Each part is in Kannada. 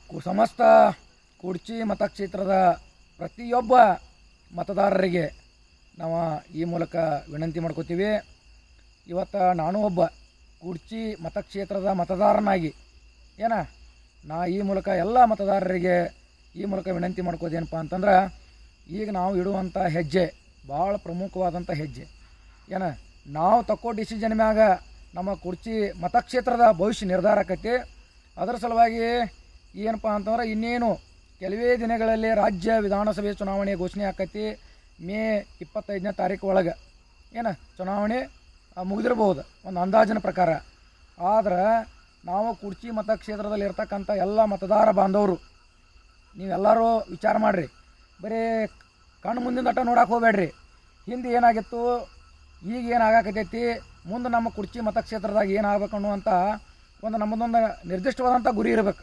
ಕು- ಸಮಸ್ತ ಕುಡ್ಚಿ ಮತಕ್ಷೇತ್ರದ ಪ್ರತಿಯೊಬ್ಬ ಮತದಾರರಿಗೆ ನಾವು ಈ ಮೂಲಕ ವಿನಂತಿ ಮಾಡ್ಕೋತೀವಿ ಇವತ್ತು ನಾನು ಒಬ್ಬ ಕುಡ್ಚಿ ಮತಕ್ಷೇತ್ರದ ಮತದಾರನಾಗಿ ಏನ ನಾ ಈ ಮೂಲಕ ಎಲ್ಲ ಮತದಾರರಿಗೆ ಈ ಮೂಲಕ ವಿನಂತಿ ಮಾಡ್ಕೋದೇನಪ್ಪ ಅಂತಂದ್ರೆ ಈಗ ನಾವು ಇಡುವಂಥ ಹೆಜ್ಜೆ ಭಾಳ ಪ್ರಮುಖವಾದಂಥ ಹೆಜ್ಜೆ ಏನ ನಾವು ತಕ್ಕೋ ಡಿಸಿಷನ್ ಮ್ಯಾಗ ನಮ್ಮ ಕುರ್ಚಿ ಮತಕ್ಷೇತ್ರದ ಭವಿಷ್ಯ ನಿರ್ಧಾರ ಆಕೈತಿ ಅದರ ಸಲುವಾಗಿ ಏನಪ್ಪ ಅಂತಂದ್ರೆ ಇನ್ನೇನು ಕೆಲವೇ ದಿನಗಳಲ್ಲಿ ರಾಜ್ಯ ವಿಧಾನಸಭೆ ಚುನಾವಣೆ ಘೋಷಣೆ ಆಕೈತಿ ಮೇ ಇಪ್ಪತ್ತೈದನೇ ತಾರೀಕು ಒಳಗೆ ಏನು ಚುನಾವಣೆ ಆ, ಮುಗಿದಿರ್ಬೋದು ಒಂದು ಅಂದಾಜಿನ ಪ್ರಕಾರ ಆದ್ರೆ ನಾವು ಕುರ್ಚಿ ಮತಕ್ಷೇತ್ರದಲ್ಲಿ ಇರ್ತಕ್ಕಂಥ ಎಲ್ಲ ಮತದಾರ ಬಾಂಧವರು ನೀವೆಲ್ಲರೂ ವಿಚಾರ ಮಾಡಿರಿ ಬರೀ ಕಣ್ಣು ಮುಂದಿನ ಅಟ್ಟ ನೋಡಕ್ಕೆ ಹೋಗ್ಬೇಡ್ರಿ ಹಿಂದೆ ಏನಾಗಿತ್ತು ಈಗ ಏನು ಆಗಾಕತೈತಿ ಮುಂದೆ ನಮ್ಮ ಕುರ್ಚಿ ಮತಕ್ಷೇತ್ರದಾಗ ಏನಾಗಬೇಕು ಅನ್ನುವಂಥ ಒಂದು ನಮ್ಮದೊಂದು ನಿರ್ದಿಷ್ಟವಾದಂಥ ಗುರಿ ಇರಬೇಕು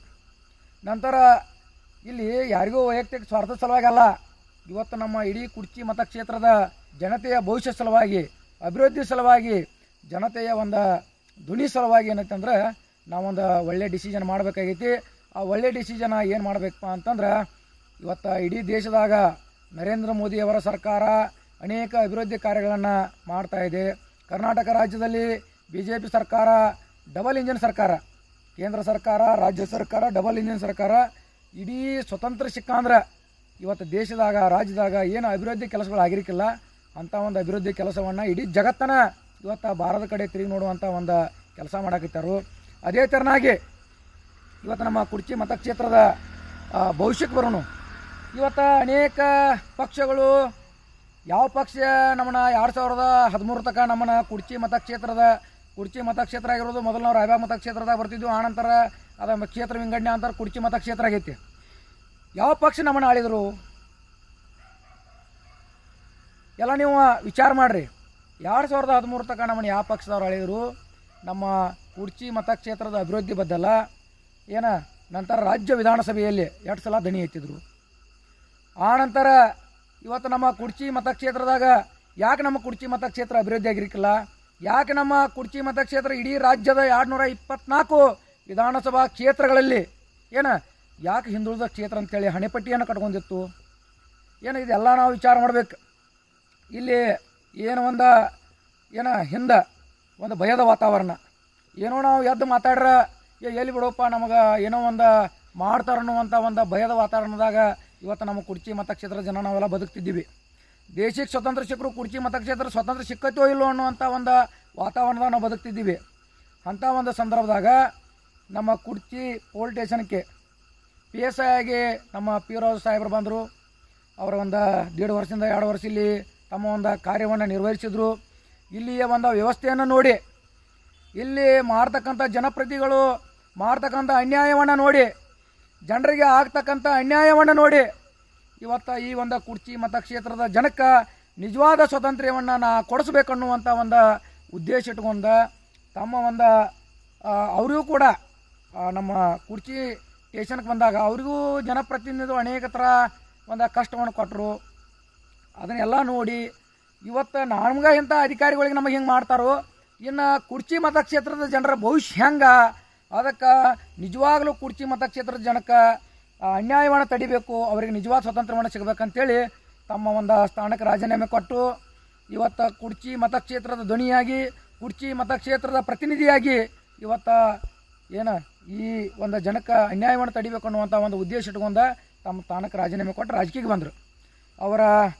ನಂತರ ಇಲ್ಲಿ ಯಾರಿಗೂ ವೈಯಕ್ತಿಕ ಸ್ವಾರ್ಥ ಸಲುವಾಗಿ ಅಲ್ಲ ಇವತ್ತು ನಮ್ಮ ಇಡೀ ಕುರ್ಚಿ ಮತಕ್ಷೇತ್ರದ ಜನತೆಯ ಭವಿಷ್ಯ ಸಲುವಾಗಿ ಅಭಿವೃದ್ಧಿ ಸಲುವಾಗಿ ಜನತೆಯ ಒಂದು ಧ್ವನಿ ಸಲುವಾಗಿ ಏನೈತೆ ಅಂದ್ರೆ ನಾವೊಂದು ಒಳ್ಳೆ ಡಿಸಿಷನ್ ಮಾಡಬೇಕಾಗೈತಿ ಆ ಒಳ್ಳೆ ಡಿಸಿಷನ್ ಏನು ಮಾಡಬೇಕಪ್ಪ ಅಂತಂದ್ರೆ ಇವತ್ತು ಇಡೀ ದೇಶದಾಗ ನರೇಂದ್ರ ಮೋದಿಯವರ ಸರ್ಕಾರ ಅನೇಕ ಅಭಿವೃದ್ಧಿ ಕಾರ್ಯಗಳನ್ನು ಮಾಡ್ತಾ ಇದೆ ಕರ್ನಾಟಕ ರಾಜ್ಯದಲ್ಲಿ ಬಿ ಜೆ ಪಿ ಸರ್ಕಾರ ಡಬಲ್ ಇಂಜಿನ್ ಸರ್ಕಾರ ಕೇಂದ್ರ ಸರ್ಕಾರ ರಾಜ್ಯ ಸರ್ಕಾರ ಡಬಲ್ ಇಂಜಿನ್ ಸರ್ಕಾರ ಇಡೀ ಸ್ವತಂತ್ರ ಸಿಕ್ಕಂದ್ರೆ ಇವತ್ತು ದೇಶದಾಗ ರಾಜ್ಯದಾಗ ಏನು ಅಭಿವೃದ್ಧಿ ಕೆಲಸಗಳು ಆಗಿರಕ್ಕಿಲ್ಲ ಅಂಥ ಒಂದು ಅಭಿವೃದ್ಧಿ ಕೆಲಸವನ್ನು ಇಡೀ ಜಗತ್ತನ ಇವತ್ತು ಭಾರತ ಕಡೆ ತಿರುಗಿ ನೋಡುವಂಥ ಒಂದು ಕೆಲಸ ಮಾಡಾಕತ್ತಾರು ಅದೇ ಥರನಾಗಿ ಇವತ್ತು ನಮ್ಮ ಕುರ್ಚಿ ಮತಕ್ಷೇತ್ರದ ಆ, ಭವಿಷ್ಯಕ್ಕೆ ಬರೋಣ ಇವತ್ತು ಅನೇಕ ಪಕ್ಷಗಳು ಯಾವ ಪಕ್ಷ ನಮ್ಮನ್ನ ಎರಡು ಸಾವಿರದ ಹದಿಮೂರು ತನಕ ನಮ್ಮನ್ನ ಕುರ್ಚಿ ಮತಕ್ಷೇತ್ರದ ಕುರ್ಚಿ ಮತಕ್ಷೇತ್ರ ಆಗಿರೋದು ಮೊದಲು ನಾವು ರಾಯಬಾಗ್ ಮತಕ್ಷೇತ್ರದಾಗ ಬರ್ತಿದ್ವಿ ಆನಂತರ ಅದ ಕ್ಷೇತ್ರ ವಿಂಗಡಣೆ ಅಂತಾರೆ ಕುರ್ಚಿ ಮತಕ್ಷೇತ್ರ ಆಗೈತಿ ಯಾವ ಪಕ್ಷ ನಮ್ಮನ್ನ ಆಳಿದ್ರು ಎಲ್ಲ ನೀವು ವಿಚಾರ ಮಾಡ್ರಿ ಎರಡು ಸಾವಿರದ ಹದಿಮೂರು ತನಕ ನಮ್ಮನ್ನ ಯಾವ ಪಕ್ಷದವ್ರು ಆಳಿದ್ರು ನಮ್ಮ ಕುರ್ಚಿ ಮತಕ್ಷೇತ್ರದ ಅಭಿವೃದ್ಧಿ ಬದ್ದಲ್ಲ ಏನ ನಂತರ ರಾಜ್ಯ ವಿಧಾನಸಭೆಯಲ್ಲಿ ಎರಡು ಸಲ ದಣಿ ಎತ್ತಿದ್ರು ಆ ನಂತರ ಇವತ್ತು ನಮ್ಮ ಕುರ್ಚಿ ಮತಕ್ಷೇತ್ರದಾಗ ಯಾಕೆ ನಮ್ಮ ಕುರ್ಚಿ ಮತಕ್ಷೇತ್ರ ಅಭಿವೃದ್ಧಿ ಆಗಿರ್ಕಿಲ್ಲ ಯಾಕೆ ನಮ್ಮ ಕುರ್ಚಿ ಮತಕ್ಷೇತ್ರ ಇಡೀ ರಾಜ್ಯದ ಎರಡುನೂರ ಇಪ್ಪತ್ನಾಲ್ಕು ವಿಧಾನಸಭಾ ಕ್ಷೇತ್ರಗಳಲ್ಲಿ ಏನ ಯಾಕೆ ಹಿಂದುಳಿದ ಕ್ಷೇತ್ರ ಅಂತೇಳಿ ಹಣೆಪಟ್ಟಿಯನ್ನು ಕಟ್ಕೊಂಡಿತ್ತು ಏನು ಇದೆಲ್ಲ ನಾವು ವಿಚಾರ ಮಾಡ್ಬೇಕು ಇಲ್ಲಿ ಏನು ಒಂದು ಏನ ಹಿಂದೆ ಒಂದು ಭಯದ ವಾತಾವರಣ ಏನೋ ನಾವು ಎದ್ದು ಮಾತಾಡ್ರ ಏ ಎಲ್ಲಿ ಬಿಡೋಪ್ಪ ನಮಗೆ ಏನೋ ಒಂದು ಮಾಡ್ತಾರ ಅನ್ನುವಂಥ ಒಂದು ಭಯದ ವಾತಾವರಣದಾಗ ಇವತ್ತು ನಮ್ಮ ಕುರ್ಚಿ ಮತಕ್ಷೇತ್ರದ ಜನ ನಾವೆಲ್ಲ ಬದುಕ್ತಿದ್ದೀವಿ ದೇಶಕ್ಕೆ ಸ್ವತಂತ್ರ ಸಿಕ್ಕರು ಕುರ್ಚಿ ಮತಕ್ಷೇತ್ರ ಸ್ವತಂತ್ರ ಸಿಕ್ಕತ್ತೋ ಇಲ್ಲೋ ಅನ್ನುವಂಥ ಒಂದು ವಾತಾವರಣದಾಗ ನಾವು ಬದುಕ್ತಿದ್ದೀವಿ ಅಂಥ ಒಂದು ಸಂದರ್ಭದಾಗ ನಮ್ಮ ಕುರ್ಚಿ ಪೋಲ್ ಸ್ಟೇಷನ್ಗೆ ಪಿ ಎಸ್ ಐ ಆಗಿ ನಮ್ಮ ಪೀರೋಜ್ ಸಾಹೇಬರು ಬಂದರು ಅವರ ಒಂದು ದೇಡು ವರ್ಷದಿಂದ ಎರಡು ವರ್ಷ ಇಲ್ಲಿ ತಮ್ಮ ಒಂದು ಕಾರ್ಯವನ್ನು ನಿರ್ವಹಿಸಿದ್ರು ಇಲ್ಲಿಯ ಒಂದು ವ್ಯವಸ್ಥೆಯನ್ನು ನೋಡಿ ಇಲ್ಲಿ ಮಾಡ್ತಕ್ಕಂಥ ಜನಪ್ರತಿಗಳು ಮಾಡ್ತಕ್ಕಂಥ ಅನ್ಯಾಯವನ್ನು ನೋಡಿ ಜನರಿಗೆ ಆಗ್ತಕ್ಕಂಥ ಅನ್ಯಾಯವನ್ನು ನೋಡಿ ಇವತ್ತು ಈ ಒಂದು ಕುರ್ಚಿ ಮತಕ್ಷೇತ್ರದ ಜನಕ್ಕೆ ನಿಜವಾದ ಸ್ವಾತಂತ್ರ್ಯವನ್ನು ನಾ ಕೊಡಿಸ್ಬೇಕನ್ನುವಂಥ ಒಂದು ಉದ್ದೇಶ ಇಟ್ಕೊಂಡ ತಮ್ಮ ಒಂದು ಆ, ಅವರಿಗೂ ಕೂಡ ಆ, ನಮ್ಮ ಕುರ್ಚಿ ಸ್ಟೇಷನ್ಗೆ ಬಂದಾಗ ಅವರಿಗೂ ಜನಪ್ರತಿನಿಧಿಗಳು ಅನೇಕ ಥರ ಒಂದು ಕಷ್ಟವನ್ನು ಕೊಟ್ಟರು ಅದನ್ನೆಲ್ಲ ನೋಡಿ ಇವತ್ತು ನಮ್ಗೆ ಇಂಥ ಅಧಿಕಾರಿಗಳಿಗೆ ನಮಗೆ ಹಿಂಗೆ ಮಾಡ್ತಾರೋ ಇನ್ನು ಕುರ್ಚಿ ಮತಕ್ಷೇತ್ರದ ಜನರ ಭವಿಷ್ಯ ಹೆಂಗೆ ಅದಕ್ಕೆ ನಿಜವಾಗ್ಲೂ ಕುರ್ಚಿ ಮತಕ್ಷೇತ್ರದ ಜನಕ್ಕೆ ಆ, ಅನ್ಯಾಯವನ್ನು ತಡಿಬೇಕು ಅವರಿಗೆ ನಿಜವಾದ ಸ್ವಾತಂತ್ರ್ಯವನ್ನು ಸಿಗಬೇಕಂತೇಳಿ ತಮ್ಮ ಒಂದು ಸ್ಥಾನಕ್ಕೆ ರಾಜೀನಾಮೆ ಕೊಟ್ಟು ಇವತ್ತು ಕುರ್ಚಿ ಮತಕ್ಷೇತ್ರದ ಧ್ವನಿಯಾಗಿ ಕುರ್ಚಿ ಮತಕ್ಷೇತ್ರದ ಪ್ರತಿನಿಧಿಯಾಗಿ ಇವತ್ತು ಏನು ಈ ಒಂದು ಜನಕ್ಕೆ ಅನ್ಯಾಯವನ್ನು ತಡಿಬೇಕು ಅನ್ನುವಂಥ ಒಂದು ಉದ್ದೇಶ ಇಟ್ಕೊಂಡ ತಮ್ಮ ಸ್ಥಾನಕ್ಕೆ ರಾಜೀನಾಮೆ ಕೊಟ್ಟು ರಾಜಕೀಯಕ್ಕೆ ಬಂದರು ಅವರ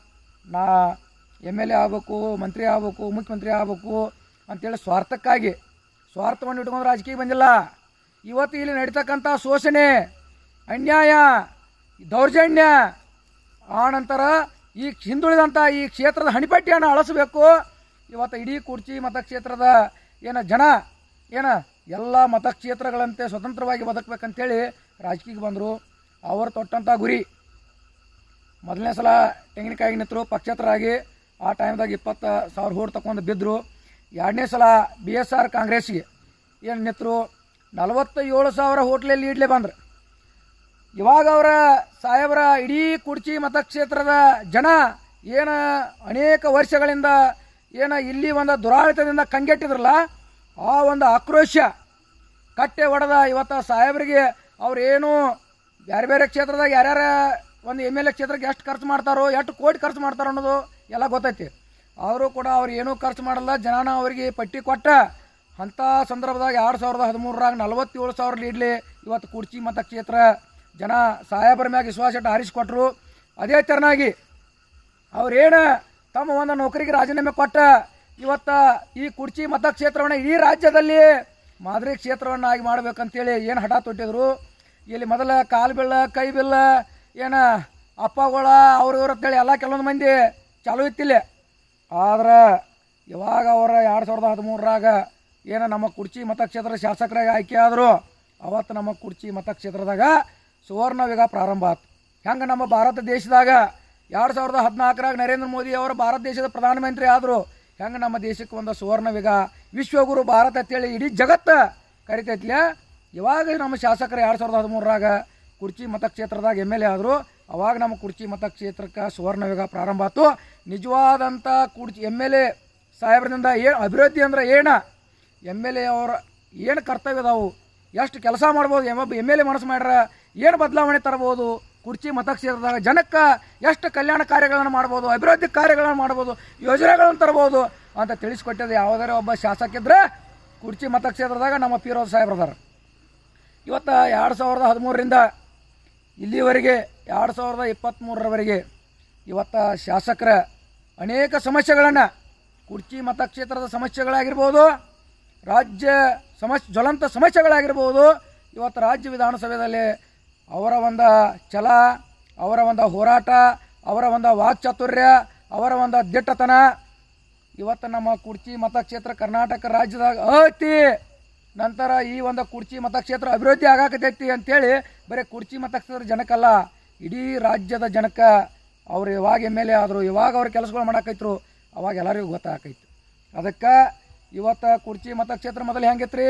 ನಾ ಎಮ್ ಎಲ್ ಎ ಆಗಬೇಕು ಮಂತ್ರಿ ಆಗಬೇಕು ಮುಖ್ಯಮಂತ್ರಿ ಆಗಬೇಕು ಅಂತೇಳಿ ಸ್ವಾರ್ಥಕ್ಕಾಗಿ ಸ್ವಾರ್ಥವನ್ನು ಇಟ್ಕೊಂಡು ರಾಜಕೀಯ ಬಂದಿಲ್ಲ ಇವತ್ತು ಇಲ್ಲಿ ನಡೀತಕ್ಕಂಥ ಶೋಷಣೆ ಅನ್ಯಾಯ ದೌರ್ಜನ್ಯ ಆ ನಂತರ ಈ ಹಿಂದುಳಿದಂಥ ಈ ಕ್ಷೇತ್ರದ ಹಣಿಪಟ್ಟಿಯನ್ನು ಅಳಿಸಬೇಕು ಇವತ್ತು ಇಡೀ ಕುರ್ಚಿ ಮತಕ್ಷೇತ್ರದ ಏನ ಜನ ಏನ ಎಲ್ಲ ಮತಕ್ಷೇತ್ರಗಳಂತೆ ಸ್ವತಂತ್ರವಾಗಿ ಬದುಕಬೇಕಂತೇಳಿ ರಾಜಕೀಯಕ್ಕೆ ಬಂದರು ಅವರು ತೊಟ್ಟಂಥ ಗುರಿ ಮೊದಲನೇ ಸಲ ತೆಂಗಿನಕಾಯಿಗೆ ನಿಂತರು ಪಕ್ಷೇತರಾಗಿ ಆ ಟೈಮ್ದಾಗ ಇಪ್ಪತ್ತು ಸಾವಿರ ಹೋಡ್ ತಗೊಂಡು ಬಿದ್ದರು ಎರಡನೇ ಸಲ ಬಿ ಎಸ್ ಆರ್ ಕಾಂಗ್ರೆಸ್ಗೆ ಏನು ನಿಂತರು ನಲವತ್ತ ಏಳು ಸಾವಿರ ಹೋಟ್ಲಲ್ಲಿ ಲೀಡ್ಲೆ ಬಂದ್ರು ಇವಾಗ ಅವರ ಸಾಹೇಬರ ಇಡೀ ಕುರ್ಚಿ ಮತಕ್ಷೇತ್ರದ ಜನ ಏನು ಅನೇಕ ವರ್ಷಗಳಿಂದ ಏನು ಇಲ್ಲಿ ಒಂದು ದುರಾಡಳಿತದಿಂದ ಕಂಗೆಟ್ಟಿದ್ರಲ್ಲ ಆ ಒಂದು ಆಕ್ರೋಶ ಕಟ್ಟೆ ಹೊಡೆದ ಇವತ್ತು ಸಾಹೇಬರಿಗೆ ಅವ್ರೇನು ಬೇರೆ ಬೇರೆ ಕ್ಷೇತ್ರದಾಗ ಯಾರ್ಯಾರ ಒಂದು ಎಮ್ ಎಲ್ ಎ ಕ್ಷೇತ್ರಕ್ಕೆ ಎಷ್ಟು ಖರ್ಚು ಮಾಡ್ತಾರೋ ಎಷ್ಟು ಕೋಟಿ ಖರ್ಚು ಮಾಡ್ತಾರೋ ಅನ್ನೋದು ಎಲ್ಲ ಗೊತ್ತೈತಿ ಆದರೂ ಕೂಡ ಅವ್ರು ಏನೂ ಖರ್ಚು ಮಾಡಲ್ಲ ಜನಾನ ಅವರಿಗೆ ಪಟ್ಟಿ ಕೊಟ್ಟ ಅಂಥ ಸಂದರ್ಭದಾಗ ಎರಡು ಸಾವಿರದ ಹದಿಮೂರರಾಗ ನಲವತ್ತೇಳು ಸಾವಿರ ಲೀಡ್ಲಿ ಇವತ್ತು ಕುರ್ಚಿ ಮತಕ್ಷೇತ್ರ ಜನ ಸಾಹೇಬರ ಮ್ಯಾಗ ವಿಶ್ವಾಸ ಇಟ್ಟು ಆರಿಸಿಕೊಟ್ರು ಅದೇ ತೆರನಾಗಿ ಅವ್ರೇನು ತಮ್ಮ ಒಂದು ನೌಕರಿಗೆ ರಾಜೀನಾಮೆ ಕೊಟ್ಟ ಇವತ್ತ ಈ ಕುರ್ಚಿ ಮತಕ್ಷೇತ್ರವನ್ನು ಇಡೀ ರಾಜ್ಯದಲ್ಲಿ ಮಾದರಿ ಕ್ಷೇತ್ರವನ್ನಾಗಿ ಮಾಡ್ಬೇಕಂತೇಳಿ ಏನು ಹಠ ತೊಟ್ಟಿದ್ರು ಇಲ್ಲಿ ಮೊದಲ ಕಾಲು ಬಿಲ್ಲ ಕೈ ಬಿಲ್ಲ ಏನು ಅಪ್ಪಗಳ ಅವ್ರು ಇವ್ರು ಅಂತೇಳಿ ಎಲ್ಲ ಕೆಲವೊಂದು ಮಂದಿ ಚಾಲು ಇತ್ತಿಲ್ಲ ಆದ್ರೆ ಇವಾಗ ಅವರ ಎರಡು ಸಾವಿರದ ಹದಿಮೂರರಾಗ ಏನು ನಮ್ಮ ಕುರ್ಚಿ ಮತಕ್ಷೇತ್ರ ಶಾಸಕರಾಗಿ ಆಯ್ಕೆ ಆದರು ಅವತ್ತು ನಮ್ಮ ಕುರ್ಚಿ ಮತಕ್ಷೇತ್ರದಾಗ ಸುವರ್ಣಯುಗ ಪ್ರಾರಂಭ ಆಯ್ತು ಹೆಂಗೆ ನಮ್ಮ ಭಾರತ ದೇಶದಾಗ ಎರಡು ಸಾವಿರದ ಹದಿನಾಲ್ಕರಾಗ ನರೇಂದ್ರ ಮೋದಿ ಅವರು ಭಾರತ ದೇಶದ ಪ್ರಧಾನಮಂತ್ರಿ ಆದರು ಹೆಂಗೆ ನಮ್ಮ ದೇಶಕ್ಕೆ ಒಂದು ಸುವರ್ಣಯುಗ ವಿಶ್ವಗುರು ಭಾರತ ಅಂತೇಳಿ ಇಡೀ ಜಗತ್ತು ಕರಿತೈತ್ಲೆ ಇವಾಗ ನಮ್ಮ ಶಾಸಕರು ಎರಡು ಸಾವಿರದ ಹದಿಮೂರರಾಗ ಕುರ್ಚಿ ಮತಕ್ಷೇತ್ರದಾಗ ಎಮ್ ಎಲ್ ಎ ಆದರು ಅವಾಗ ನಮ್ಮ ಕುರ್ಚಿ ಮತಕ್ಷೇತ್ರಕ್ಕೆ ಸುವರ್ಣಯುಗ ಪ್ರಾರಂಭ ಆಯ್ತು ನಿಜವಾದಂಥ ಕುರ್ಚಿ ಎಮ್ ಎಲ್ ಎ ಸಾಹೇಬ್ರಿಂದ ಏನು ಅಭಿವೃದ್ಧಿ ಅಂದ್ರೆ ಏನ ಎಮ್ ಎಲ್ ಎ ಅವರ ಏನು ಕರ್ತವ್ಯ ಅದಾವು ಎಷ್ಟು ಕೆಲಸ ಮಾಡ್ಬೋದು ಎಮ್ ಎಮ್ ಎಲ್ ಎ ಮನಸ್ಸು ಮಾಡ್ರ ಏನು ಬದಲಾವಣೆ ತರ್ಬೋದು ಕುರ್ಚಿ ಮತಕ್ಷೇತ್ರದಾಗ ಜನಕ್ಕೆ ಎಷ್ಟು ಕಲ್ಯಾಣ ಕಾರ್ಯಗಳನ್ನು ಮಾಡ್ಬೋದು ಅಭಿವೃದ್ಧಿ ಕಾರ್ಯಗಳನ್ನು ಮಾಡ್ಬೋದು ಯೋಜನೆಗಳನ್ನು ತರ್ಬೋದು ಅಂತ ತಿಳಿಸ್ಕೊಟ್ಟಿದ್ದು ಯಾವುದಾರ ಒಬ್ಬ ಶಾಸಕ ಇದ್ರೆ ಕುರ್ಚಿ ಮತಕ್ಷೇತ್ರದಾಗ ನಮ್ಮ ಪೀರೋದ್ ಸಾಹೇಬ್ರದಾರ ಇವತ್ತು ಎರಡು ಸಾವಿರದ ಹದಿಮೂರರಿಂದ ಇಲ್ಲಿವರೆಗೆ ಎರಡು ಸಾವಿರದ ಇಪ್ಪತ್ತ್ಮೂರರವರೆಗೆ ಇವತ್ತು ಶಾಸಕರ ಅನೇಕ ಸಮಸ್ಯೆಗಳನ್ನು ಕುರ್ಚಿ ಮತಕ್ಷೇತ್ರದ ಸಮಸ್ಯೆಗಳಾಗಿರ್ಬೋದು ರಾಜ್ಯ ಸಮಸ್ಯೆ ಜ್ವಲಂತ ಸಮಸ್ಯೆಗಳಾಗಿರ್ಬೋದು ಇವತ್ತು ರಾಜ್ಯ ವಿಧಾನಸಭೆಯಲ್ಲಿ ಅವರ ಒಂದು ಛಲ ಅವರ ಒಂದು ಹೋರಾಟ ಅವರ ಒಂದು ವಾಕ್ಚಾತುರ್ಯ ಅವರ ಒಂದು ದಿಟ್ಟತನ ಇವತ್ತು ನಮ್ಮ ಕುರ್ಚಿ ಮತಕ್ಷೇತ್ರ ಕರ್ನಾಟಕ ರಾಜ್ಯದಾಗ ಅತಿ ನಂತರ ಈ ಒಂದು ಕುರ್ಚಿ ಮತಕ್ಷೇತ್ರ ಅಭಿವೃದ್ಧಿ ಆಗಾಕತೈತಿ ಅಂತೇಳಿ ಬರೀ ಕುರ್ಚಿ ಮತಕ್ಷೇತ್ರ ಜನಕ್ಕಲ್ಲ ಇಡೀ ರಾಜ್ಯದ ಜನಕ್ಕೆ ಅವ್ರು ಯಾವಾಗ ಎಮ್ ಎಲ್ ಎ ಆದರು ಯಾವಾಗ ಅವ್ರ ಕೆಲಸಗಳು ಮಾಡಾಕೈತ್ರು ಅವಾಗ ಎಲ್ಲರಿಗೂ ಗೊತ್ತಾಕೈತಿ ಅದಕ್ಕೆ ಇವತ್ತು ಕುರ್ಚಿ ಮತಕ್ಷೇತ್ರ ಮೊದಲು ಹೆಂಗಿತ್ರಿ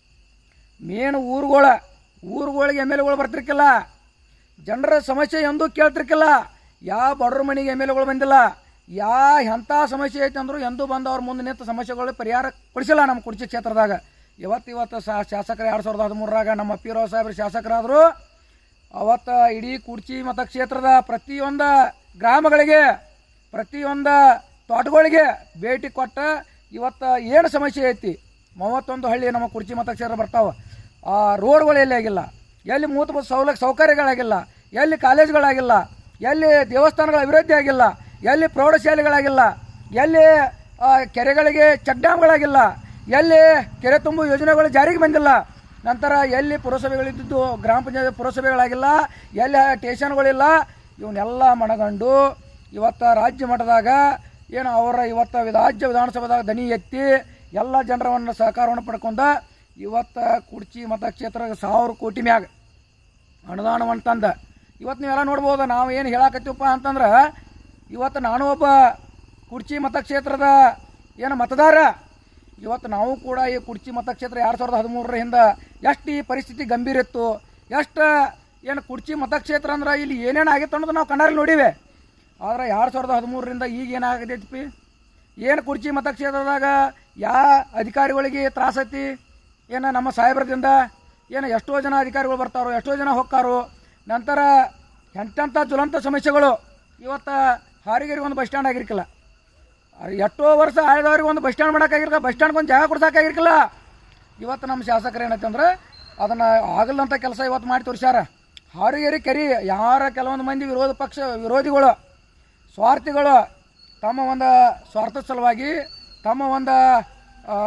ಮೇನ್ ಊರುಗಳ ಊರುಗಳಿಗೆ ಎಮ್ ಎಲ್ ಎಗಳು ಬರ್ತಿರ್ಕಿಲ್ಲ ಜನರ ಸಮಸ್ಯೆ ಎಂದೂ ಕೇಳ್ತಿರ್ಕಿಲ್ಲ ಯಾವ ಬಡವ್ರ ಮನೆಗೆ ಎಮ್ ಎಲ್ ಎಗಳು ಬಂದಿಲ್ಲ ಯಾ ಎಂಥ ಸಮಸ್ಯೆ ಐತೆ ಅಂದ್ರು ಎಂದೂ ಬಂದು ಅವ್ರ ಮುಂದೆ ನಿಂತ ಸಮಸ್ಯೆಗಳು ಪರಿಹಾರ ಕೊಡಿಸಿಲ್ಲ ನಮ್ಮ ಕುರ್ಚಿ ಕ್ಷೇತ್ರದಾಗ ಇವತ್ತು ಇವತ್ತು ಸಾ ಶಾಸಕರು ಎರಡು ಸಾವಿರದ ಹದಿಮೂರರಾಗ ನಮ್ಮ ಪೀರೋ ಸಾಹೇಬ್ರು ಶಾಸಕರಾದರು ಅವತ್ತು ಇಡೀ ಕುರ್ಚಿ ಮತಕ್ಷೇತ್ರದ ಪ್ರತಿಯೊಂದು ಗ್ರಾಮಗಳಿಗೆ ಪ್ರತಿಯೊಂದು ತೋಟಗಳಿಗೆ ಭೇಟಿ ಕೊಟ್ಟ ಇವತ್ತು ಏನು ಸಮಸ್ಯೆ ಐತಿ ಮೂವತ್ತೊಂದು ಹಳ್ಳಿ ನಮ್ಮ ಕುರ್ಚಿ ಮತಕ್ಷೇತ್ರ ಬರ್ತಾವೆ ಆ ರೋಡ್ಗಳು ಎಲ್ಲಿ ಆಗಿಲ್ಲ ಎಲ್ಲಿ ಮೂಲಭೂತ ಸೌಲಭ್ಯ ಸೌಕರ್ಯಗಳಾಗಿಲ್ಲ ಎಲ್ಲಿ ಕಾಲೇಜ್ಗಳಾಗಿಲ್ಲ ಎಲ್ಲಿ ದೇವಸ್ಥಾನಗಳ ಅಭಿವೃದ್ಧಿ ಆಗಿಲ್ಲ ಎಲ್ಲಿ ಪ್ರೌಢಶಾಲೆಗಳಾಗಿಲ್ಲ ಎಲ್ಲಿ ಆ, ಕೆರೆಗಳಿಗೆ ಚೆಕ್ ಡ್ಯಾಮ್ಗಳಾಗಿಲ್ಲ ಎಲ್ಲಿ ಕೆರೆ ತುಂಬು ಯೋಜನೆಗಳು ಜಾರಿಗೆ ಬಂದಿಲ್ಲ ನಂತರ ಎಲ್ಲಿ ಪುರಸಭೆಗಳಿದ್ದು ಗ್ರಾಮ ಪಂಚಾಯತ್ ಪುರಸಭೆಗಳಾಗಿಲ್ಲ ಎಲ್ಲಿ ಸ್ಟೇಷನ್ಗಳಿಲ್ಲ ಇವನ್ನೆಲ್ಲ ಮನಗಂಡು ಇವತ್ತು ರಾಜ್ಯ ಮಟ್ಟದಾಗ ಏನು ಅವರ ಇವತ್ತು ವಿ- ರಾಜ್ಯ ವಿಧಾನಸಭೆದಾಗ ದನಿ ಎತ್ತಿ ಎಲ್ಲ ಜನರವನ್ನು ಸಹಕಾರವನ್ನು ಪಡ್ಕೊಂಡ ಇವತ್ತು ಕುರ್ಚಿ ಮತಕ್ಷೇತ್ರ ಸಾವಿರ ಕೋಟಿ ಮ್ಯಾಗ ಅನುದಾನವನ್ನು ತಂದ ಇವತ್ತು ನೀವೆಲ್ಲ ನೋಡ್ಬೋದು ನಾವು ಏನು ಹೇಳಾಕತ್ತೀವಪ್ಪ ಅಂತಂದ್ರೆ ಇವತ್ತು ನಾನು ಒಬ್ಬ ಕುರ್ಚಿ ಮತಕ್ಷೇತ್ರದ ಏನು ಮತದಾರ ಇವತ್ತು ನಾವು ಕೂಡ ಈ ಕುರ್ಚಿ ಮತಕ್ಷೇತ್ರ ಎರಡು ಸಾವಿರದ ಹದಿಮೂರರ ಹಿಂದೆ ಎಷ್ಟು ಈ ಪರಿಸ್ಥಿತಿ ಗಂಭೀರ ಇತ್ತು ಎಷ್ಟು ಏನು ಕುರ್ಚಿ ಮತಕ್ಷೇತ್ರ ಅಂದ್ರೆ ಇಲ್ಲಿ ಏನೇನು ಆಗಿತ್ತು ಅನ್ನೋದು ನಾವು ಕಣ್ಣಾರಲ್ಲಿ ನೋಡಿವೆ ಆದ್ರೆ ಎರಡು ಸಾವಿರದ ಹದಿಮೂರರಿಂದ ಈಗ ಏನಾಗತೈತಿ ಏನು ಕುರ್ಚಿ ಮತಕ್ಷೇತ್ರದಾಗ ಯಾ ಅಧಿಕಾರಿಗಳಿಗೆ ತ್ರಾಸ ಐತಿ ಏನು ನಮ್ಮ ಸಾಹೇಬ್ರದಿಂದ ಏನು ಎಷ್ಟೋ ಜನ ಅಧಿಕಾರಿಗಳು ಬರ್ತಾರೋ ಎಷ್ಟೋ ಜನ ಹೋಗ್ತಾರೋ ನಂತರ ಎಂತೆಂಥ ಜ್ವಲಂತ ಸಮಸ್ಯೆಗಳು ಇವತ್ತು ಹಾರಿಗೆರಿಗೆ ಒಂದು ಬಸ್ ಸ್ಟ್ಯಾಂಡ್ ಆಗಿರ್ಕಿಲ್ಲ ಅರೆ ಎಷ್ಟೋ ವರ್ಷ ಆಳಿದವ್ರಿಗೆ ಒಂದು ಬಸ್ ಸ್ಟ್ಯಾಂಡ್ ಮಾಡೋಕ್ಕಾಗಿರ್ಕ ಬಸ್ ಸ್ಟ್ಯಾಂಡ್ಗೆ ಒಂದು ಜಾಗ ಕೊಡ್ಸೋಕ್ಕಾಗಿರ್ಕಿಲ್ಲ ಇವತ್ತು ನಮ್ಮ ಶಾಸಕರು ಏನೈತಂದ್ರೆ ಅದನ್ನು ಆಗಲ್ಲಂಥ ಕೆಲಸ ಇವತ್ತು ಮಾಡಿ ತೋರಿಸ್ಯಾರ ಹಾರಿಗೆರಿ ಕೆರಿ ಯಾರ ಕೆಲವೊಂದು ಮಂದಿ ವಿರೋಧ ಪಕ್ಷ ವಿರೋಧಿಗಳು ಸ್ವಾರ್ಥಿಗಳು ತಮ್ಮ ಒಂದು ಸ್ವಾರ್ಥ ಸಲುವಾಗಿ ತಮ್ಮ ಒಂದು ಆ,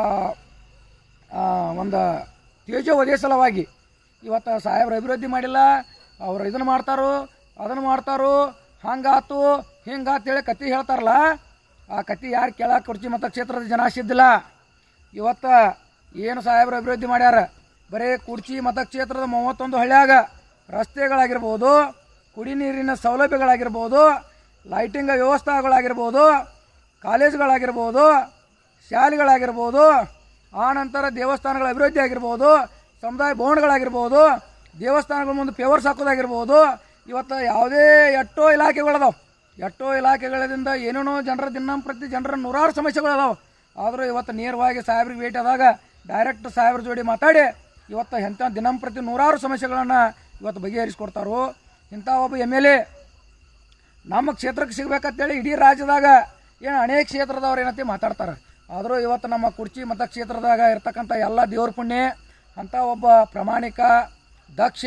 ಆ, ಒಂದು ತೇಜೋವಧೆ ಸಲುವಾಗಿ ಇವತ್ತು ಸಾಹೇಬ್ರು ಅಭಿವೃದ್ಧಿ ಮಾಡಿಲ್ಲ ಅವ್ರು ಇದನ್ನು ಮಾಡ್ತಾರೋ ಅದನ್ನು ಮಾಡ್ತಾರೋ ಹಂಗಾತು ಹಿಂಗಾತು ಹೇಳಿ ಕತಿ ಹೇಳ್ತಾರಲ್ಲ ಆ ಕತಿ ಯಾರು ಕೇಳಕ್ಕೆ ಕುರ್ಚಿ ಮತಕ್ಷೇತ್ರದ ಜನ ಸಿದ್ದಿಲ್ಲ ಇವತ್ತು ಏನು ಸಾಹೇಬ್ರು ಅಭಿವೃದ್ಧಿ ಮಾಡ್ಯಾರ ಬರೀ ಕುರ್ಚಿ ಮತಕ್ಷೇತ್ರದ ಮೂವತ್ತೊಂದು ಹಳ್ಳ್ಯಾಗ ರಸ್ತೆಗಳಾಗಿರ್ಬೋದು ಕುಡಿ ನೀರಿನ ಸೌಲಭ್ಯಗಳಾಗಿರ್ಬೋದು ಲೈಟಿಂಗ್ ವ್ಯವಸ್ಥೆಗಳಾಗಿರ್ಬೋದು ಕಾಲೇಜುಗಳಾಗಿರ್ಬೋದು ಶಾಲೆಗಳಾಗಿರ್ಬೋದು ಆ ನಂತರ ದೇವಸ್ಥಾನಗಳ ಅಭಿವೃದ್ಧಿ ಆಗಿರ್ಬೋದು ಸಮುದಾಯ ಭವನಗಳಾಗಿರ್ಬೋದು ದೇವಸ್ಥಾನಗಳ ಮುಂದೆ ಪೇವರ್ಸ್ ಹಾಕೋದಾಗಿರ್ಬೋದು ಇವತ್ತು ಯಾವುದೇ ಎಷ್ಟೋ ಇಲಾಖೆಗಳದಾವೆ ಎಷ್ಟೋ ಇಲಾಖೆಗಳಿಂದ ಏನೇನೋ ಜನರ ದಿನಂಪ್ರತಿ ಜನರ ನೂರಾರು ಸಮಸ್ಯೆಗಳದಾವೆ ಆದರೂ ಇವತ್ತು ನೇರವಾಗಿ ಸಾಹೇಬ್ರಿಗೆ ಭೇಟಿ ಆದಾಗ ಡೈರೆಕ್ಟ್ ಸಾಹೇಬ್ರ ಜೋಡಿ ಮಾತಾಡಿ ಇವತ್ತು ಎಂಥ ದಿನಂಪ್ರತಿ ನೂರಾರು ಸಮಸ್ಯೆಗಳನ್ನು ಇವತ್ತು ಬಗೆಹರಿಸ್ಕೊಡ್ತಾರೋ ಇಂಥ ಒಬ್ಬ ಎಮ್ ಎಲ್ ಎ ನಮ್ಮ ಕ್ಷೇತ್ರಕ್ಕೆ ಸಿಗ್ಬೇಕಂತೇಳಿ ಇಡೀ ರಾಜ್ಯದಾಗ ಏನು ಅನೇಕ ಕ್ಷೇತ್ರದವ್ರು ಏನಂತ ಮಾತಾಡ್ತಾರೆ ಆದರೂ ಇವತ್ತು ನಮ್ಮ ಕುರ್ಚಿ ಮತಕ್ಷೇತ್ರದಾಗ ಇರ್ತಕ್ಕಂಥ ಎಲ್ಲ ದೇವ್ರ ಪುಣ್ಯ ಅಂಥ ಒಬ್ಬ ಪ್ರಾಮಾಣಿಕ ದಕ್ಷ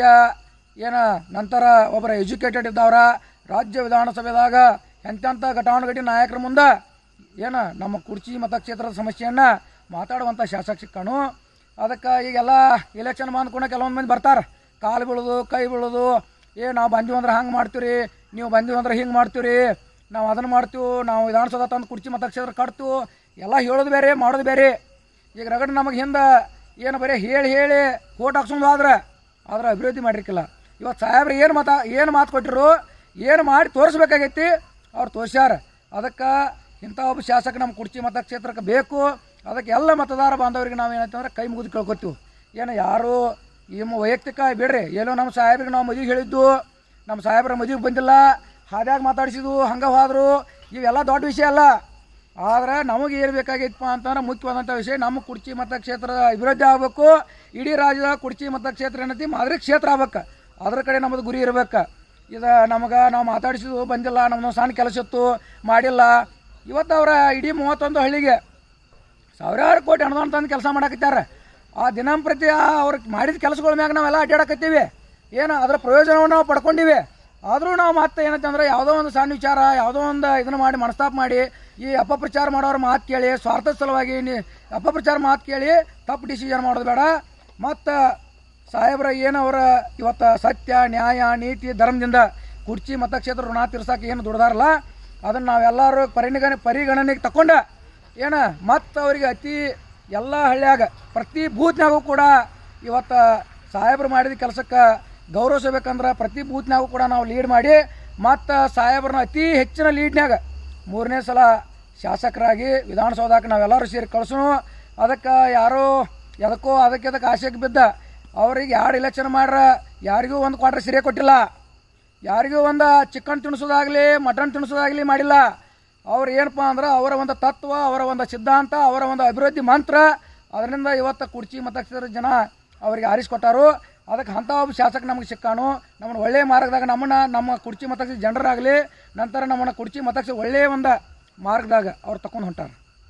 ಏನ ನಂತರ ಒಬ್ಬರ ಎಜುಕೇಟೆಡ್ ಇದ್ದವ್ರ ರಾಜ್ಯ ವಿಧಾನಸಭೆದಾಗ ಎಂತೆಂಥ ಘಟಾನುಘಟಿ ನಾಯಕರ ಮುಂದೆ ಏನ ನಮ್ಮ ಕುರ್ಚಿ ಮತಕ್ಷೇತ್ರದ ಸಮಸ್ಯೆಯನ್ನು ಮಾತಾಡುವಂಥ ಶಾಸಕ ಸಿಕ್ಕನು ಅದಕ್ಕೆ ಈಗೆಲ್ಲ ಎಲೆಕ್ಷನ್ ಬಂದ್ಕೊಂಡು ಕೆಲವೊಂದು ಮಂದಿ ಬರ್ತಾರೆ ಕಾಲು ಬೀಳೋದು ಕೈ ಬೀಳೋದು ಏ ನಾವು ಬಂದೀವಿ ಅಂದ್ರೆ ಹಂಗೆ ಮಾಡ್ತೀವಿ ನೀವು ಬಂದೀವಿ ಅಂದ್ರೆ ಹಿಂಗೆ ಮಾಡ್ತೀವಿ ನಾವು ಅದನ್ನು ಮಾಡ್ತೀವಿ ನಾವು ವಿಧಾನಸೌಧ ತಂದು ಕುರ್ಚಿ ಮತಕ್ಷೇತ್ರ ಕಟ್ತೀವಿ ಎಲ್ಲ ಹೇಳೋದು ಬೇರೆ ಮಾಡೋದು ಬೇರೆ ಈಗ ರಗಡ್ ನಮಗೆ ಹಿಂದೆ ಏನು ಬರೀ ಹೇಳಿ ಹೇಳಿ ಕೋಟ್ ಹಾಕ್ಸೊಂದು ಆದ್ರೆ ಆದ್ರೆ ಅಭಿವೃದ್ಧಿ ಮಾಡಿರ್ಕಿಲ್ಲ ಇವತ್ತು ಸಾಹೇಬ್ರು ಏನು ಮಾತಾ ಏನು ಮಾತು ಕೊಟ್ಟರು ಏನು ಮಾಡಿ ತೋರಿಸ್ಬೇಕಾಗೈತಿ ಅವ್ರು ತೋರ್ಸ್ಯಾರ ಅದಕ್ಕೆ ಇಂಥ ಒಬ್ಬ ಶಾಸಕ ನಮ್ಮ ಕುರ್ಚಿ ಮತಕ್ಷೇತ್ರಕ್ಕೆ ಬೇಕು ಅದಕ್ಕೆ ಎಲ್ಲ ಮತದಾರ ಬಾಂಧವರಿಗೆ ನಾವು ಏನಂತಂದ್ರೆ ಕೈ ಮುಗಿದು ಕೇಳ್ಕೊತೀವಿ ಏನು ಯಾರು ನಿಮ್ಮ ವೈಯಕ್ತಿಕ ಬಿಡ್ರಿ ಎಲ್ಲೋ ನಮ್ಮ ಸಾಹೇಬ್ರಿಗೆ ನಾವು ಮದುವೆಗೆ ಹೇಳಿದ್ದು ನಮ್ಮ ಸಾಹೇಬ್ರ ಮದುವೆಗೆ ಬಂದಿಲ್ಲ ಹಾದ್ಯಾಗ ಮಾತಾಡಿಸಿದ್ವು ಹಂಗೆ ಹೋದ್ರು ಇವೆಲ್ಲ ದೊಡ್ಡ ವಿಷಯ ಅಲ್ಲ ಆದ್ರೆ ನಮಗೆ ಏನು ಬೇಕಾಗಿತ್ತಪ್ಪ ಅಂತಂದ್ರೆ ಮುಖ್ಯವಾದಂಥ ವಿಷಯ ನಮ್ಮ ಕುರ್ಚಿ ಮತಕ್ಷೇತ್ರದ ಅಭಿವೃದ್ಧಿ ಆಗಬೇಕು ಇಡೀ ರಾಜ್ಯದ ಕುರ್ಚಿ ಮತಕ್ಷೇತ್ರ ಏನೈತಿ ಮಾದರಿ ಕ್ಷೇತ್ರ ಆಗ್ಬೇಕು ಅದ್ರ ಕಡೆ ನಮ್ಮದು ಗುರಿ ಇರ್ಬೇಕು ಇದು ನಮಗೆ ನಾವು ಮಾತಾಡಿಸಿದ್ವು ಬಂದಿಲ್ಲ ನಮ್ಮದು ಸಣ್ಣ ಕೆಲಸ ಇತ್ತು ಮಾಡಿಲ್ಲ ಇವತ್ತು ಅವರ ಇಡೀ ಮೂವತ್ತೊಂದು ಹಳ್ಳಿಗೆ ಸಾವಿರಾರು ಕೋಟಿ ಅನುದಾನ ತಂದು ಕೆಲಸ ಮಾಡಕತ್ತಾರೆ ಆ ದಿನಂಪ್ರತಿ ಆ ಅವ್ರಿಗೆ ಮಾಡಿದ ಕೆಲಸಗಳ ಮ್ಯಾಗ ನಾವೆಲ್ಲ ಅಡ್ಡಾಡಕತ್ತೀವಿ ಏನು ಅದರ ಪ್ರಯೋಜನವನ್ನು ನಾವು ಪಡ್ಕೊಂಡಿವಿ ಆದರೂ ನಾವು ಮತ್ತೆ ಏನಂತಂದ್ರೆ ಯಾವುದೋ ಒಂದು ಸಣ್ಣ ವಿಚಾರ ಯಾವುದೋ ಒಂದು ಇದನ್ನು ಮಾಡಿ ಮನಸ್ತಾಪ ಮಾಡಿ ಈ ಅಪಪ್ರಚಾರ ಮಾಡೋರ ಮಾತು ಕೇಳಿ ಸ್ವಾರ್ಥದ ಸಲುವಾಗಿ ನೀ ಅಪಪ್ರಚಾರ ಮಾತು ಕೇಳಿ ತಪ್ಪು ಡಿಸಿಷನ್ ಮಾಡೋದು ಬೇಡ ಮತ್ತು ಸಾಹೇಬ್ರ ಏನು ಅವರ ಇವತ್ತು ಸತ್ಯ ನ್ಯಾಯ ನೀತಿ ಧರ್ಮದಿಂದ ಕುರ್ಚಿ ಮತಕ್ಷೇತ್ರ ಋಣ ತೀರ್ಸಕ್ಕೆ ಏನು ದುಡ್ದಾರಲ್ಲ ಅದನ್ನು ನಾವೆಲ್ಲರೂ ಪರಿಗಣನೆ ಪರಿಗಣನೆಗೆ ತಕೊಂಡ ಏನು ಮತ್ತು ಅವರಿಗೆ ಅತಿ ಎಲ್ಲ ಹಳ್ಳಿಯಾಗ ಪ್ರತಿ ಬೂತ್ನಾಗೂ ಕೂಡ ಇವತ್ತು ಸಾಹೇಬ್ರು ಮಾಡಿದ ಕೆಲಸಕ್ಕೆ ಗೌರವಿಸಬೇಕಂದ್ರೆ ಪ್ರತಿ ಬೂತ್ನಾಗೂ ಕೂಡ ನಾವು ಲೀಡ್ ಮಾಡಿ ಮತ್ತು ಸಾಹೇಬ್ರನ್ನ ಅತಿ ಹೆಚ್ಚಿನ ಲೀಡ್ನ್ಯಾಗ ಮೂರನೇ ಸಲ ಶಾಸಕರಾಗಿ ವಿಧಾನಸೌಧಕ್ಕೆ ನಾವೆಲ್ಲರೂ ಸೇರಿ ಕಳ್ಸೋಣ ಅದಕ್ಕೆ ಯಾರೋ ಎದಕ್ಕೋ ಅದಕ್ಕೆ ಅದಕ್ಕೆ ಆಸೆಗೆ ಬಿದ್ದ ಅವ್ರಿಗೆ ಯಾರು ಇಲೆಕ್ಷನ್ ಮಾಡ್ರ ಯಾರಿಗೂ ಒಂದು ಕ್ವಾರ್ಟರ್ ಸಿರೆ ಕೊಟ್ಟಿಲ್ಲ ಯಾರಿಗೂ ಒಂದು ಚಿಕನ್ ತಿನ್ನಿಸೋದಾಗಲಿ ಮಟನ್ ತಿನ್ನಿಸೋದಾಗಲಿ ಮಾಡಿಲ್ಲ ಅವ್ರು ಏನಪ್ಪ ಅಂದ್ರೆ ಅವರ ಒಂದು ತತ್ವ ಅವರ ಒಂದು ಸಿದ್ಧಾಂತ ಅವರ ಒಂದು ಅಭಿವೃದ್ಧಿ ಮಂತ್ರ ಅದರಿಂದ ಇವತ್ತು ಕುರ್ಚಿ ಮತಕ್ಷೇತ್ರದ ಜನ ಅವರಿಗೆ ಆರಿಸ್ಕೊಟ್ಟಾರು ಅದಕ್ಕೆ ಅಂಥ ಒಬ್ಬ ಶಾಸಕ ನಮಗೆ ಸಿಕ್ಕಾನು ನಮ್ಮನ್ನು ಒಳ್ಳೆಯ ಮಾರ್ಗದಾಗ ನಮ್ಮನ್ನ ನಮ್ಮ ಕುರ್ಚಿ ಮತಕ್ಷೇತ್ರ ಜನರಾಗಲಿ ನಂತರ ನಮ್ಮನ್ನ ಕುರ್ಚಿ ಮತಕ್ಷೇತ್ರ ಒಳ್ಳೆಯ ಒಂದು ಮಾರ್ಗದಾಗ ಅವ್ರು ತಕೊಂಡು ಹೊಂಟಾರ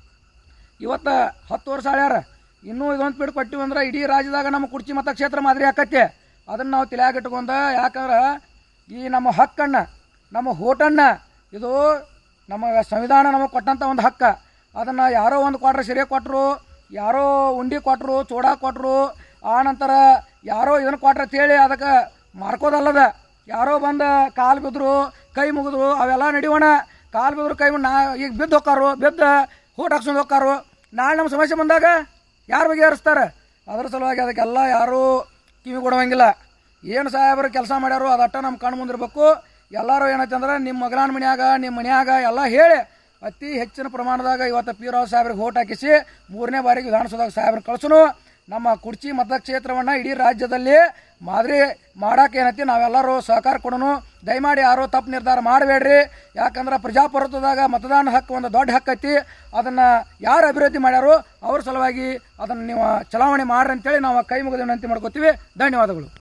ಇವತ್ತು ಹತ್ತು ವರ್ಷ ಆಳ್ಯಾರ ಇನ್ನೂ ಇದೊಂದು ಪೀಡ್ ಕೊಟ್ಟಿವಿ ಅಂದ್ರೆ ಇಡೀ ರಾಜ್ಯದಾಗ ನಮ್ಮ ಕುರ್ಚಿ ಮತಕ್ಷೇತ್ರ ಮಾದರಿ ಆಕತ್ತೆ ಅದನ್ನು ನಾವು ತಲೆಯಾಗ ಇಟ್ಕೊಂಡ ಯಾಕಂದ್ರೆ ಈ ನಮ್ಮ ಹಕ್ಕನ್ನು ನಮ್ಮ ಹೋಟನ್ನ ಇದು ನಮ್ಮ ಸಂವಿಧಾನ ನಮಗೆ ಕೊಟ್ಟಂಥ ಒಂದು ಹಕ್ಕ ಅದನ್ನು ಯಾರೋ ಒಂದು ಕ್ವಾಟ್ರ್ ಸಿರೆ ಕೊಟ್ಟರು ಯಾರೋ ಉಂಡಿ ಕೊಟ್ಟರು ಚೂಡ ಕೊಟ್ಟರು ಆ ನಂತರ ಯಾರೋ ಇದನ್ನು ಕೊಟ್ರೆ ಅಂತೇಳಿ ಅದಕ್ಕೆ ಮಾರ್ಕೋದಲ್ಲದ ಯಾರೋ ಬಂದು ಕಾಲು ಬಿದ್ರು ಕೈ ಮುಗಿದ್ರು ಅವೆಲ್ಲ ನಡಿಯೋಣ ಕಾಲು ಬಿದ್ರು ಕೈ ನಾ ಈಗ ಬಿದ್ದು ಹೋಕ್ಕಾರು ಬಿದ್ದು ಹೂಟ ಹಾಕ್ಸ್ಕೊಂಡು ಹೋಕ್ಕಾರು ನಾಳೆ ನಮ್ಮ ಸಮಸ್ಯೆ ಬಂದಾಗ ಯಾರು ಬಗೆಹರಿಸ್ತಾರೆ ಅದ್ರ ಸಲುವಾಗಿ ಅದಕ್ಕೆಲ್ಲ ಯಾರೂ ಕಿವಿ ಕೊಡುವಂಗಿಲ್ಲ ಏನು ಸಾಹೇಬರು ಕೆಲಸ ಮಾಡ್ಯಾರೋ ಅದಟ್ಟ ನಮ್ಮ ಕಣ್ಣು ಮುಂದಿರ್ಬೇಕು ಎಲ್ಲರೂ ಏನೈತೆ ಅಂದ್ರೆ ನಿಮ್ಮ ಮಗಲಾನ ಮನ್ಯಾಗ ನಿಮ್ಮ ಮನ್ಯಾಗ ಎಲ್ಲ ಹೇಳಿ ಅತಿ ಹೆಚ್ಚಿನ ಪ್ರಮಾಣದಾಗ ಇವತ್ತು ಪಿ ರಾವ್ ಸಾಹೇಬ್ರಿಗೆ ಓಟ್ ಹಾಕಿಸಿ ಮೂರನೇ ಬಾರಿಗೆ ವಿಧಾನಸೌಧದಾಗ ಸಾಹೇಬ್ರ ಕಳ್ಸುನು ನಮ್ಮ ಕುರ್ಚಿ ಮತಕ್ಷೇತ್ರವನ್ನು ಇಡೀ ರಾಜ್ಯದಲ್ಲಿ ಮಾದರಿ ಮಾಡಕ್ಕೆ ಏನೈತಿ ನಾವೆಲ್ಲರೂ ಸಹಕಾರ ಕೊಡೋನು ದಯಮಾಡಿ ಯಾರು ತಪ್ಪು ನಿರ್ಧಾರ ಮಾಡಬೇಡ್ರಿ ಯಾಕಂದ್ರೆ ಪ್ರಜಾಪ್ರಭುತ್ವದಾಗ ಮತದಾನ ಹಕ್ಕು ಒಂದು ದೊಡ್ಡ ಹಕ್ಕು ಐತಿ ಅದನ್ನು ಯಾರು ಅಭಿವೃದ್ಧಿ ಮಾಡ್ಯಾರೋ ಅವ್ರ ಸಲುವಾಗಿ ಅದನ್ನು ನೀವು ಚಲಾವಣೆ ಮಾಡ್ರಿ ಅಂತೇಳಿ ನಾವು ಕೈ ಮುಗಿದ ವಿನಂತಿ ಮಾಡ್ಕೋತೀವಿ ಧನ್ಯವಾದಗಳು